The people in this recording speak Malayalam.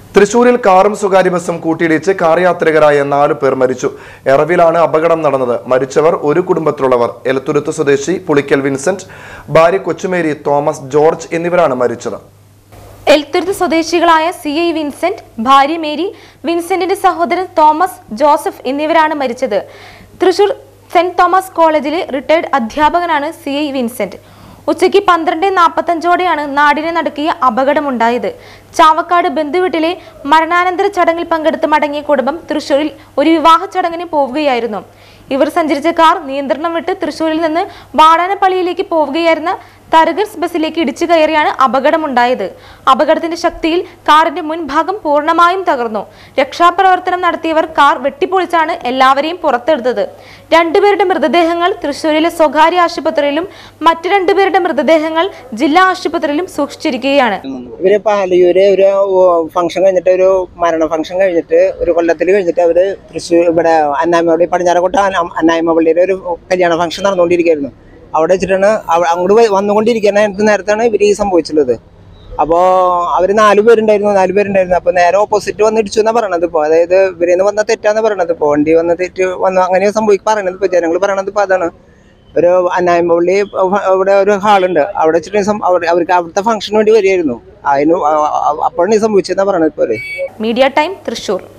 തൃശൂരിൽ കാറും സ്വകാര്യ ബസും കൂട്ടിയിടിച്ച് കാർ യാത്രികരായ നാലു പേർ മരിച്ചു എറവിലാണ് അപകടം നടന്നത് മരിച്ചവർ ഒരു കുടുംബത്തിലുള്ളവർ എലത്തുരുത്ത് സ്വദേശി പുളിക്കൽ വിൻസെന്റ് ഭാര്യ കൊച്ചുമേരി തോമസ് ജോർജ് എന്നിവരാണ് മരിച്ചത് എൽത്തുരുത്ത് സ്വദേശികളായ സി ഐ വിൻസെന്റ് ഭാര്യ മേരി വിൻസെന്റിന്റെ സഹോദരൻ തോമസ് ജോസഫ് എന്നിവരാണ് മരിച്ചത് തൃശൂർ സെന്റ് തോമസ് കോളേജിലെ റിട്ടയർഡ് അധ്യാപകനാണ് സി ഐ വിൻസെന്റ് ഉച്ചയ്ക്ക് പന്ത്രണ്ട് നാൽപ്പത്തഞ്ചോടെയാണ് നാടിനെ നടുക്കിയ അപകടമുണ്ടായത് ചാവക്കാട് ബന്ധുവീട്ടിലെ മരണാനന്തര ചടങ്ങിൽ പങ്കെടുത്ത് മടങ്ങിയ കുടുംബം തൃശൂരിൽ ഒരു വിവാഹ ചടങ്ങിന് പോവുകയായിരുന്നു ഇവർ സഞ്ചരിച്ച കാർ നിയന്ത്രണം വിട്ട് തൃശൂരിൽ നിന്ന് വാടാനപ്പള്ളിയിലേക്ക് പോവുകയായിരുന്ന തരഗർസ് ബസ്സിലേക്ക് ഇടിച്ചു കയറിയാണ് അപകടമുണ്ടായത് അപകടത്തിന്റെ ശക്തിയിൽ കാറിന്റെ മുൻഭാഗം പൂർണ്ണമായും തകർന്നു രക്ഷാപ്രവർത്തനം നടത്തിയവർ കാർ വെട്ടിപ്പൊളിച്ചാണ് എല്ലാവരെയും പുറത്തെടുത്തത് രണ്ടുപേരുടെ മൃതദേഹങ്ങൾ തൃശൂരിലെ സ്വകാര്യ ആശുപത്രിയിലും മറ്റു രണ്ടുപേരുടെ മൃതദേഹങ്ങൾ ജില്ലാ ആശുപത്രിയിലും സൂക്ഷിച്ചിരിക്കുകയാണ് ഇവര് പാലയൂര് ഒരു ഫംഗ്ഷൻ കഴിഞ്ഞിട്ട് ഒരു മരണ ഫംഗ്ഷൻ കഴിഞ്ഞിട്ട് ഒരു കൊല്ലത്തിൽ കഴിഞ്ഞിട്ട് അവര് തൃശ്ശൂർ ഇവിടെ അന്നായ്മപള്ളി പടിഞ്ഞാറക്കോട്ട അന്ന- അന്നായ്മ പള്ളിയിലെ ഒരു കല്യാണ ഫംഗ്ഷൻ നടന്നുകൊണ്ടിരിക്കുകയായിരുന്നു അവിടെ വെച്ചിട്ടാണ് അവ- അങ്ങോട്ട് വ- വന്നുകൊണ്ടിരിക്കുന്ന നേരത്താണ് ഇവർ ഈ സംഭവിച്ചുള്ളത് അപ്പോൾ അവർ നാല് പേരുണ്ടായിരുന്നു നാല് പേരുണ്ടായിരുന്നു അപ്പോൾ നേരെ ഓപ്പോസിറ്റ് വന്ന് ഇടിച്ചു എന്നാണ് പറയണത് ഇപ്പോൾ അതായത് ഇവരിൽ നിന്ന് വന്ന തെറ്റാന്ന് പറയണത് ഇപ്പോൾ വണ്ടി വന്ന തെറ്റ് വന്ന് അങ്ങനെ സംഭവിക്കും പറയണത് ഇപ്പോൾ ജനങ്ങൾ പറയണത് ഇപ്പോൾ അതാണ് ഒരു അന്നായ്മപള്ളി ഇവിടെ ഒരു ഹാളുണ്ട് അവിടെ വെച്ചിട്ട് സം- അവിടെ- അവർക്ക് അവിടുത്തെ ഫംഗ്ഷന് വേണ്ടി വരികയായിരുന്നു അതിന് അപ്പോഴാണ് ഈ സംഭവിച്ചതെന്നാണ് പറയണത് ഇപ്പോൾ അവര്. Media time Thrissur